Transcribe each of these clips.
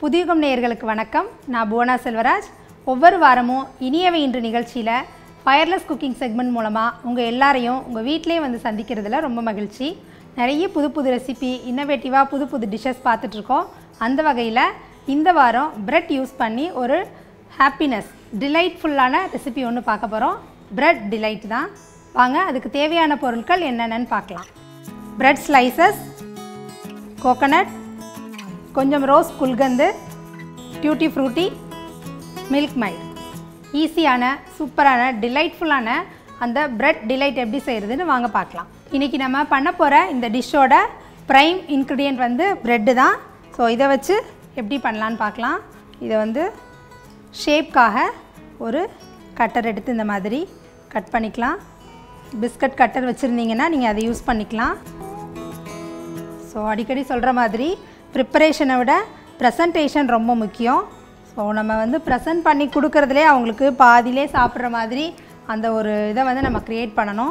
புதியுகம் நேயர்களுக்கு வணக்கம் நான் புவனா செல்வராஜ் ஒவ்வொரு வாரமும் இனியவை இன்று நிகழ்ச்சியில் ஃபயர்லெஸ் குக்கிங் செக்மெண்ட் மூலமாக உங்கள் எல்லாரையும் உங்கள் வீட்டிலே வந்து சந்திக்கிறதுல ரொம்ப மகிழ்ச்சி நிறைய புது புது ரெசிபி இன்னோவேட்டிவாக புது புது டிஷ்ஷஸ் பார்த்துட்ருக்கோம் அந்த வகையில் இந்த வாரம் பிரெட் யூஸ் பண்ணி ஒரு ஹாப்பினஸ் டிலைட்ஃபுல்லான ரெசிபி ஒன்று பார்க்க போகிறோம் பிரெட் டிலைட் தான் வாங்க அதுக்கு தேவையான பொருட்கள் என்னென்னு பார்க்கலாம் பிரெட் ஸ்லைசஸ் கோகனட் கொஞ்சம் rose gulkand tutti frutti Milkmaid ஈஸியான சூப்பரான டிலைட்ஃபுல்லான அந்த பிரெட் டிலைட் எப்படி செய்கிறதுன்னு வாங்க பார்க்கலாம் இன்றைக்கி நம்ம பண்ண போகிற இந்த டிஷ்ஷோட ப்ரைம் இன்க்ரீடியன்ட் வந்து ப்ரெட்டு தான் ஸோ இதை வச்சு எப்படி பண்ணலான்னு பார்க்கலாம் இதை வந்து ஷேப்காக ஒரு கட்டர் எடுத்து இந்த மாதிரி கட் பண்ணிக்கலாம் பிஸ்கட் கட்டர் வச்சுருந்தீங்கன்னா நீங்கள் அதை யூஸ் பண்ணிக்கலாம் ஸோ அடிக்கடி சொல்கிற மாதிரி ப்ரிப்பரேஷனை விட ப்ரெசன்டேஷன் ரொம்ப முக்கியம் ஸோ நம்ம வந்து ப்ரெசன்ட் பண்ணி கொடுக்குறதுலே அவங்களுக்கு பாதியிலே சாப்பிட்ற மாதிரி அந்த ஒரு இதை வந்து நம்ம க்ரியேட் பண்ணணும்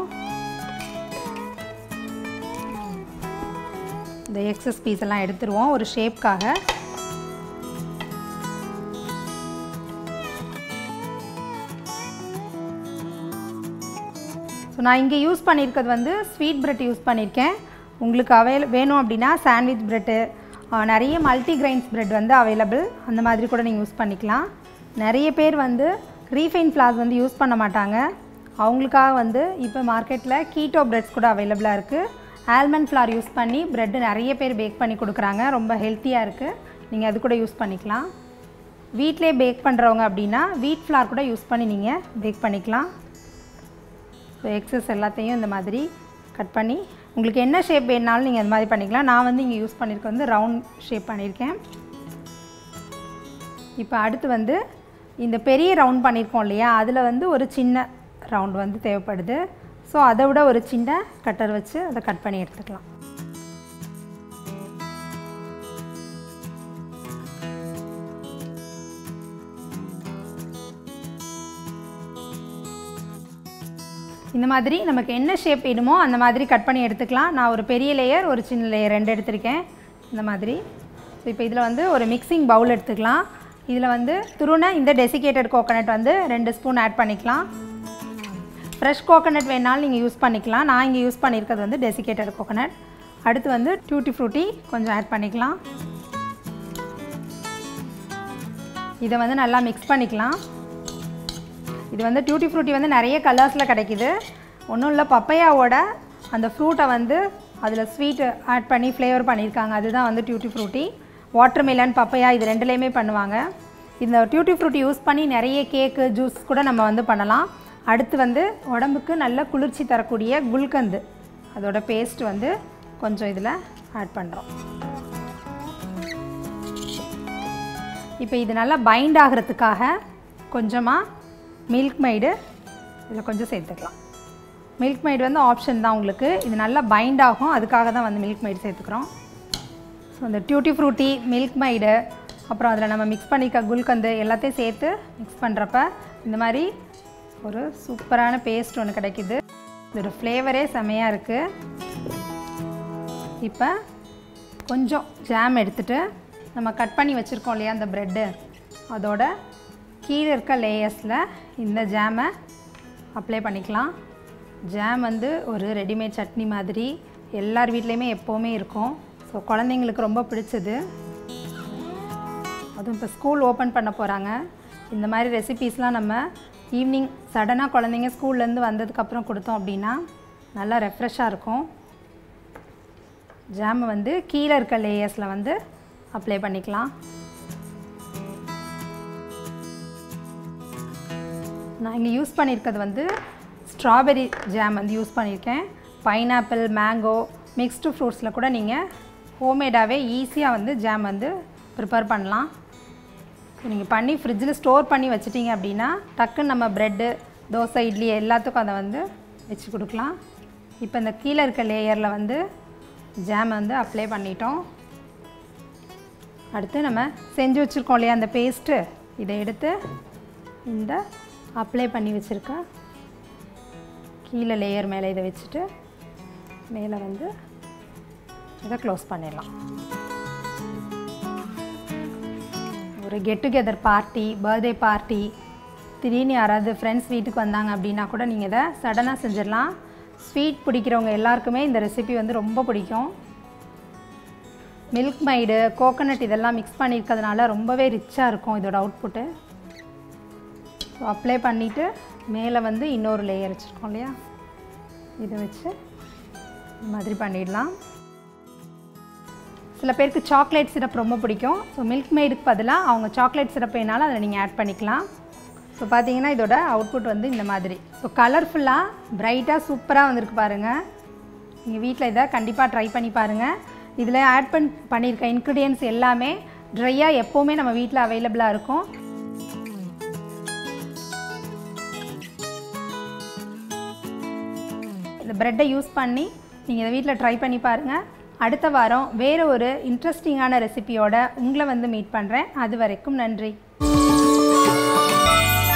இந்த எக்ஸஸ் பீஸ் எல்லாம் எடுத்துருவோம் ஒரு ஷேப்காக ஸோ நான் இங்கே யூஸ் பண்ணியிருக்கிறது வந்து ஸ்வீட் பிரெட் யூஸ் பண்ணியிருக்கேன் உங்களுக்கு அவைல வேணும் அப்படின்னா சாண்ட்விச் ப்ரெட்டு நிறைய மல்டி கிரைன்ஸ் பிரெட் வந்து அவைலபிள் அந்த மாதிரி கூட நீங்கள் யூஸ் பண்ணிக்கலாம் நிறைய பேர் வந்து ரீஃபைன் ஃப்ளார்ஸ் வந்து யூஸ் பண்ண மாட்டாங்க அவங்களுக்காக வந்து இப்போ மார்க்கெட்டில் கீட்டோ பிரெட்ஸ் கூட அவைலபிளாக இருக்குது ஆல்மண்ட் ஃப்ளார் யூஸ் பண்ணி ப்ரெட்டு நிறைய பேர் பேக் பண்ணி கொடுக்குறாங்க ரொம்ப ஹெல்த்தியாக இருக்குது நீங்கள் அது கூட யூஸ் பண்ணிக்கலாம் வீட்டிலே பேக் பண்ணுறவங்க அப்படின்னா வீட் ஃப்ளார் கூட யூஸ் பண்ணி நீங்கள் பேக் பண்ணிக்கலாம் ஸோ எக்ஸஸ் எல்லாத்தையும் இந்த மாதிரி கட் பண்ணி உங்களுக்கு என்ன ஷேப் வேணாலும் நீங்கள் இந்த மாதிரி பண்ணிக்கலாம் நான் வந்து இங்கே யூஸ் பண்ணியிருக்க வந்து ரவுண்ட் ஷேப் பண்ணியிருக்கேன் இப்போ அடுத்து வந்து இந்த பெரிய ரவுண்ட் பண்ணியிருக்கோம் இல்லையா அதில் வந்து ஒரு சின்ன ரவுண்ட் வந்து தேவைப்படுது ஸோ அதை விட ஒரு சின்ன கட்டர் வச்சு அதை கட் பண்ணி எடுத்துக்கலாம் இந்த மாதிரி நமக்கு என்ன ஷேப் வேணுமோ அந்த மாதிரி கட் பண்ணி எடுத்துக்கலாம் நான் ஒரு பெரிய லேயர் ஒரு சின்ன லேயர் ரெண்டு எடுத்திருக்கேன் இந்த மாதிரி ஸோ இப்போ இதில் வந்து ஒரு மிக்சிங் பவுல் எடுத்துக்கலாம் இதில் வந்து துருண இந்த டெசிகேட்டட் கோகோனட் வந்து ரெண்டு ஸ்பூன் ஆட் பண்ணிக்கலாம் ஃப்ரெஷ் கோகோனட் வேணாலும் நீங்கள் யூஸ் பண்ணிக்கலாம் நான் இங்கே யூஸ் பண்ணியிருக்கிறது வந்து டெசிகேட்டட் கோகோனட் அடுத்து வந்து டியூட்டி ஃப்ரூட்டி கொஞ்சம் ஆட் பண்ணிக்கலாம் இதை வந்து நல்லா மிக்ஸ் பண்ணிக்கலாம் இது வந்து டியூட்டி ஃப்ரூட்டி வந்து நிறைய கலர்ஸில் கிடைக்குது ஒன்றும் இல்லை பப்பையாவோட அந்த ஃப்ரூட்டை வந்து அதில் ஸ்வீட் ஆட் பண்ணி ஃப்ளேவர் பண்ணியிருக்காங்க அதுதான் வந்து tutti frutti watermelon papaya இது ரெண்டுலேயுமே பண்ணுவாங்க இந்த டியூட்டி ஃப்ரூட்டி யூஸ் பண்ணி நிறைய கேக்கு ஜூஸ் கூட நம்ம வந்து பண்ணலாம் அடுத்து வந்து உடம்புக்கு நல்ல குளிர்ச்சி தரக்கூடிய குல்கந்து அதோட பேஸ்ட் வந்து கொஞ்சம் இதில் ஆட் பண்ணுறோம் இப்போ இது நல்லா பைண்ட் ஆகிறதுக்காக கொஞ்சமாக மில்க் மைடு இதில் கொஞ்சம் சேர்த்துக்கலாம் மில்க் மைடு வந்து ஆப்ஷன் தான் உங்களுக்கு இது நல்லா பைண்ட் ஆகும் அதுக்காக தான் வந்து மில்க் மைடு சேர்த்துக்கிறோம் ஸோ இந்த டியூட்டி ஃப்ரூட்டி மில்க் மைடு அப்புறம் அதில் நம்ம மிக்ஸ் பண்ணிக்க குல்கந்து எல்லாத்தையும் சேர்த்து மிக்ஸ் பண்ணுறப்ப இந்த மாதிரி ஒரு சூப்பரான பேஸ்ட் ஒன்று கிடைக்கிது இதோட ஃப்ளேவரே செமையாக இருக்குது இப்போ கொஞ்சம் ஜாம் எடுத்துகிட்டு நம்ம கட் பண்ணி வச்சுருக்கோம் இல்லையா அந்த ப்ரெட்டு அதோட கீழே இருக்க லேயர்ஸில் இந்த ஜாமை அப்ளை பண்ணிக்கலாம் ஜாம் வந்து ஒரு ரெடிமேட் சட்னி மாதிரி எல்லார் வீட்லேயுமே எப்போவுமே இருக்கும் ஸோ குழந்தைங்களுக்கு ரொம்ப பிடிச்சது அதுவும் இப்போ ஸ்கூல் ஓப்பன் பண்ண போகிறாங்க இந்த மாதிரி ரெசிபீஸ்லாம் நம்ம ஈவினிங் சடனாக குழந்தைங்க ஸ்கூல்லேருந்து வந்ததுக்கப்புறம் கொடுத்தோம் அப்படின்னா நல்லா ரெஃப்ரெஷ்ஷாக இருக்கும் ஜாமை வந்து கீழே இருக்க லேயர்ஸில் வந்து அப்ளை பண்ணிக்கலாம் நான் இங்கே யூஸ் பண்ணியிருக்கிறது வந்து ஸ்ட்ராபெரி ஜாம் வந்து யூஸ் பண்ணியிருக்கேன் பைனாப்பிள் மேங்கோ மிக்ஸ்டு ஃப்ரூட்ஸில் கூட நீங்கள் ஹோம்மேடாகவே ஈஸியாக வந்து ஜாம் வந்து ப்ரிப்பேர் பண்ணலாம் நீங்கள் பண்ணி ஃப்ரிட்ஜில் ஸ்டோர் பண்ணி வச்சிட்டிங்க அப்படின்னா டக்குன்னு நம்ம ப்ரெட்டு தோசை இட்லி எல்லாத்துக்கும் அதை வந்து வச்சு கொடுக்கலாம் இப்போ இந்த கீழே இருக்க லேயரில் வந்து ஜாம் வந்து அப்ளை பண்ணிட்டோம் அடுத்து நம்ம செஞ்சு வச்சுருக்கோம் இல்லையா அந்த பேஸ்ட்டு இதை எடுத்து இந்த அப்ளை பண்ணி வச்சுருக்க கீழே லேயர் மேலே இதை வச்சுட்டு மேலே வந்து இதை க்ளோஸ் பண்ணிடலாம் ஒரு get together party birthday party திடீர்னு யாராவது ஃப்ரெண்ட்ஸ் வீட்டுக்கு வந்தாங்க அப்படின்னா கூட நீங்கள் இதை சடனாக செஞ்சிடலாம் ஸ்வீட் பிடிக்கிறவங்க எல்லாருக்குமே இந்த ரெசிபி வந்து ரொம்ப பிடிக்கும் மில்க் மைடு கோகோனட் இதெல்லாம் மிக்ஸ் பண்ணியிருக்கிறதுனால ரொம்பவே ரிச்சாக இருக்கும் இதோட அவுட்புட்டு ஸோ அப்ளை பண்ணிவிட்டு மேலே வந்து இன்னொரு லேயர் வச்சுருக்கோம் இல்லையா இதை வச்சு இந்த மாதிரி பண்ணிடலாம் சில பேருக்கு சாக்லேட் சிரப் ரொம்ப பிடிக்கும் ஸோ மில்க் மெய்டுக்கு பதிலாக அவங்க சாக்லேட் சிரப் வேணாலும் அதில் நீங்கள் ஆட் பண்ணிக்கலாம் ஸோ பார்த்தீங்கன்னா இதோட அவுட்புட் வந்து இந்த மாதிரி ஸோ கலர்ஃபுல்லாக பிரைட்டாக சூப்பராக வந்திருக்கு பாருங்கள் நீங்கள் வீட்டில் இதை கண்டிப்பாக ட்ரை பண்ணி பாருங்கள் இதில் ஆட் பண் பண்ணியிருக்க இன்க்ரீடியன்ஸ் எல்லாமே ட்ரையாக எப்போவுமே நம்ம வீட்டில் அவைலபிளாக இருக்கும் இந்த ப்ரெட்டை யூஸ் பண்ணி நீங்கள் இதை வீட்டில் ட்ரை பண்ணி பாருங்கள் அடுத்த வாரம் வேறு ஒரு இன்ட்ரெஸ்டிங்கான ரெசிபியோட உங்களை வந்து மீட் பண்ணுறேன் அது வரைக்கும் நன்றி